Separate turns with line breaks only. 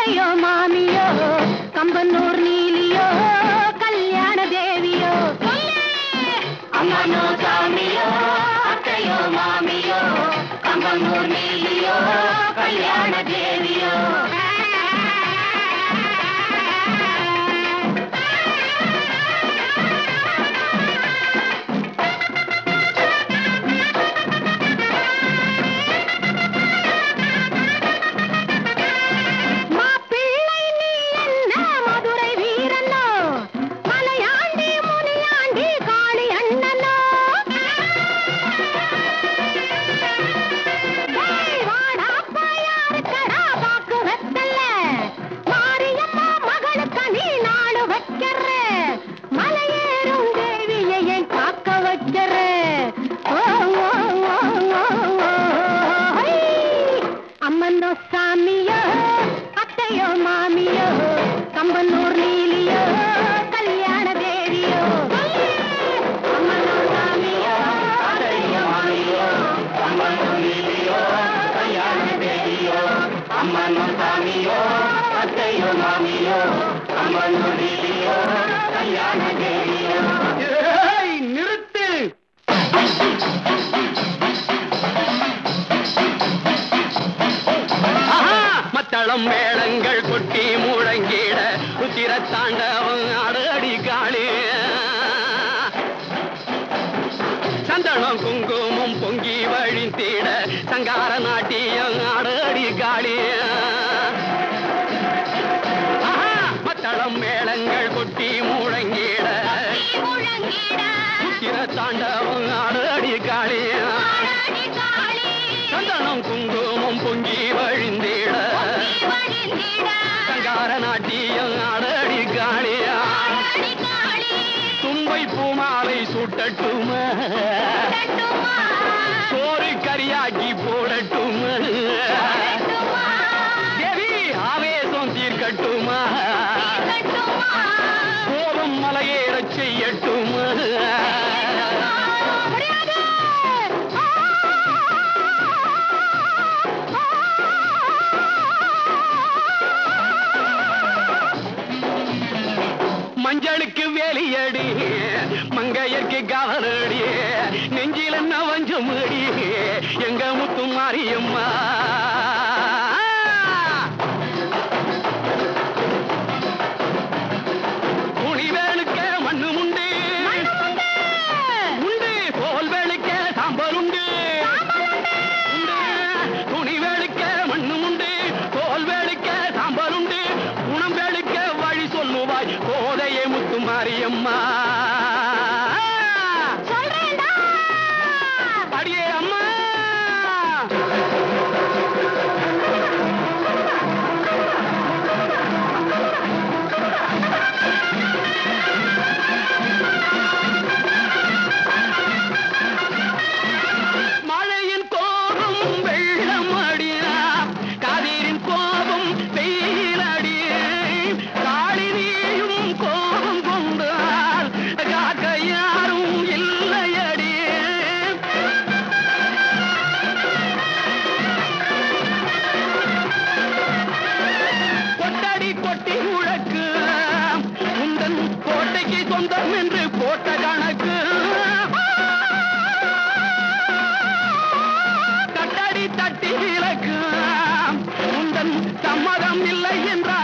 அத்தையோ மாமியோ கம்பனூர் நீலியோ கல்யாண தேவியோ
அம்மனோ சாமியோ அத்தையோ மாமியோ கம்பனூர் நீலியோ கல்யாண தேவியோ
மாப்பிள்ளை நீ என்ன மதுரை வீரனோ மலையாண்டி முனியாண்டி காளி அண்ணனோ ஏய், வாடாப்பா யாருக்கடா பாக்கு வெத்தல மாரியம்மா மகளுக்கு நீ நாடு வைக்கிற மலையேறும் தேவியை ஏன் காக்க வைக்கிற ஓ, ஓ, ஓ, ஓ, ஓ, ஹை. அம்மனோ சாமியோ அத்தையோ மாமியோ கம்பனூர் நீலியோ கல்யாண தேவியோ அம்மனோ சாமியோ
அத்தையோ மாமியோ கம்பனூர் நீலியோ கல்யாண தேவியோ அம்மனோ சாமியோ அத்தையோ மாமியோ கம்பனூர் நீலியோ கல்யாண தேவியோ
நிறுத்து ஆஹா! மத்தளம் மேளங்கள் கொட்டி முழங்கிட ருத்திர தாண்டவம் அடி காளி சந்தனம் குங்குமம் பொங்கி வழிந்திட சங்கார நாட்டியம் அடி காளி ஆஹா! மத்தளம் மேளங்கள் கொட்டி முழங்கிட ருத்திர தாண்டவம் அடி காளி சந்தனம் குங்குமம் பொங்கி வழிந்திட சங்கார நாட்டியம் அடடி காளியா தும்பை பூமாலை சுட்டட்டுமா சோறு கரியாக்கி போடட்டுமா தேவி ஆவேசம் தீர்க்கட்டுமா கோபம் மலையேறச் செய்யட்டுமா மஞ்சளுக்கு வேலியடி மங்கையர்க்கு கவலடி நெஞ்சில நவஞ்சமுடி எங்க முத்து மாரியம்மா துணிவேலுக்க மண்ணு உண்டு உண்டு தோல் வேலுக்க சாம்பல் உண்டு உண்டு துணி வேலுக்க மண்ணு உண்டு தோல் வேலுக்க சாம்பல் உண்டு குணம் வேலுக்க வழி சொல்லுவாய் கோதையே முத்து மாரியம்மா
சொல்றேன்டா
அடியே அம்மா மழையின் கோபம் வெள்ளம் அடியா கதிரின் கோபம் வெயில் அடியே காளினியும் கோபம் கொண்டால் காக்க யாரும் இல்லையடியே கொட்டடி கொட்டி உழக்கு உந்தன் கோட்டைக்கு சொந்தம் என்று போட்ட கணக்கு தட்டடி தட்டி விலக்கு உந்தன் சம்மதம் இல்லை என்றால்